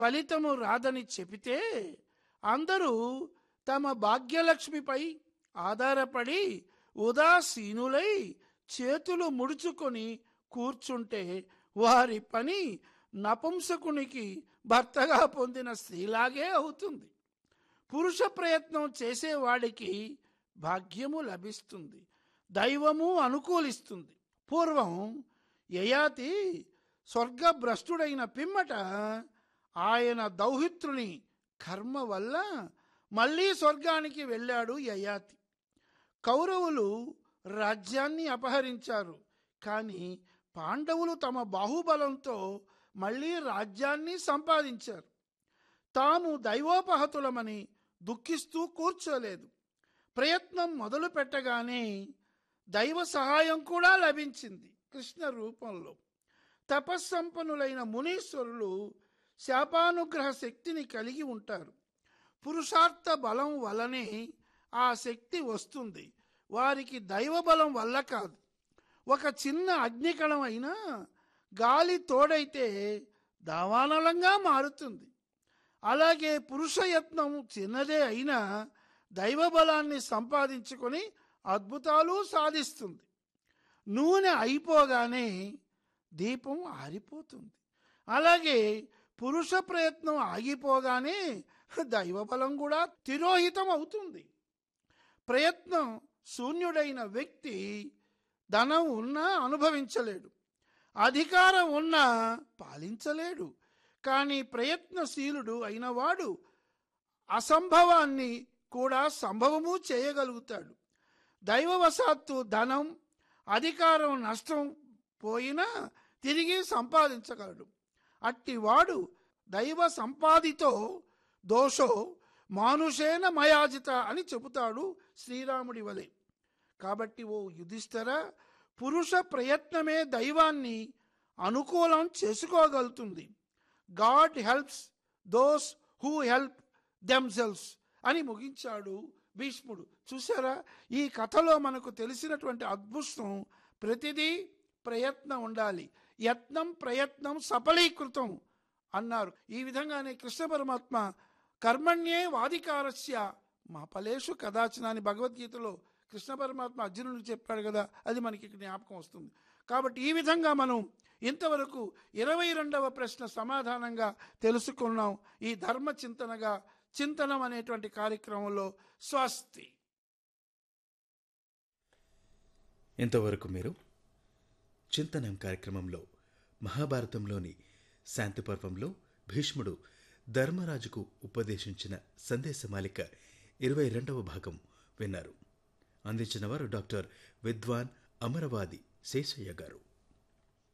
ఫలితము రాదని చెబితే అందరూ తమ భాగ్యలక్ష్మిపై ఆధారపడి ఉదాసీనులై చేతులు ముడుచుకొని కూర్చుంటే వారి పని నపుంసకునికి భర్తగా పొందిన స్త్రీలాగే అవుతుంది పురుష ప్రయత్నం చేసేవాడికి భాగ్యము లభిస్తుంది దైవము అనుకూలిస్తుంది పూర్వం యయాతి స్వర్గభ్రష్టుడైన పిమ్మట ఆయన దౌహిత్రుని కర్మ వల్ల మళ్ళీ స్వర్గానికి వెళ్ళాడు యయాతి కౌరవులు రాజ్యాన్ని అపహరించారు కానీ పాండవులు తమ బాహుబలంతో మళ్ళీ రాజ్యాన్ని సంపాదించారు తాము దైవోపహతులమని దుఃఖిస్తూ కూర్చోలేదు ప్రయత్నం మొదలు పెట్టగానే దైవ సహాయం కూడా లభించింది కృష్ణ రూపంలో తపస్సంపన్నులైన మునీశ్వరులు శాపానుగ్రహ శక్తిని కలిగి ఉంటారు పురుషార్థ బలం వలనే ఆ శక్తి వస్తుంది వారికి దైవ బలం వల్ల కాదు ఒక చిన్న అగ్నికణం అయినా గాలి తోడైతే దావానలంగా మారుతుంది అలాగే పురుష యత్నం చిన్నదే అయినా దైవ బలాన్ని సంపాదించుకొని అద్భుతాలు సాధిస్తుంది నూనె అయిపోగానే దీపం ఆరిపోతుంది అలాగే పురుష ప్రయత్నం ఆగిపోగానే దైవబలం కూడా తిరోహితం అవుతుంది ప్రయత్నం శూన్యుడైన వ్యక్తి ధనం ఉన్నా అనుభవించలేడు అధికారం ఉన్నా పాలించలేడు కానీ ప్రయత్నశీలుడు అయినవాడు అసంభవాన్ని కూడా సంభవము చేయగలుగుతాడు దైవవశాత్తు ధనం అధికారం నష్టం పోయినా తిరిగి సంపాదించగలడు అట్టివాడు దైవ సంపాదితో దోషో మానుషేన మయాజిత అని చెబుతాడు శ్రీరాముడి వలె కాబట్టి ఓ యుధిష్ఠర పురుష ప్రయత్నమే దైవాన్ని అనుకూలం చేసుకోగలుగుతుంది God helps those who help themselves అని ముగించాడు భీష్ముడు చూసారా ఈ కథలో మనకు తెలిసినటువంటి అద్భుతం ప్రతిదీ ప్రయత్నం ఉండాలి యత్నం ప్రయత్నం సఫలీకృతం అన్నారు ఈ విధంగానే కృష్ణ పరమాత్మ కర్మణ్యే వాదికారస్య మా ఫలేషు కదాచన అని భగవద్గీతలో కృష్ణ పరమాత్మ అర్జునుడు చెప్పాడు కదా అది మనకి ఇక్కడ జ్ఞాపకం వస్తుంది కాబట్టి ఈ విధంగా మనం ఇంతవరకు ఇరవై రెండవ ప్రశ్న సమాధానంగా తెలుసుకున్నాం ఈ ధర్మ చింతనగా చింతనం అనేటువంటి కార్యక్రమంలో స్వస్తి ఇంతవరకు మీరు చింతనం కార్యక్రమంలో మహాభారతంలోని శాంతి పర్వంలో భీష్ముడు ధర్మరాజుకు ఉపదేశించిన సందేశమాలిక ఇరవై రెండవ భాగం విన్నారు అందించిన వారు డాక్టర్ విద్వాన్ అమరవాది శేషయ్య గారు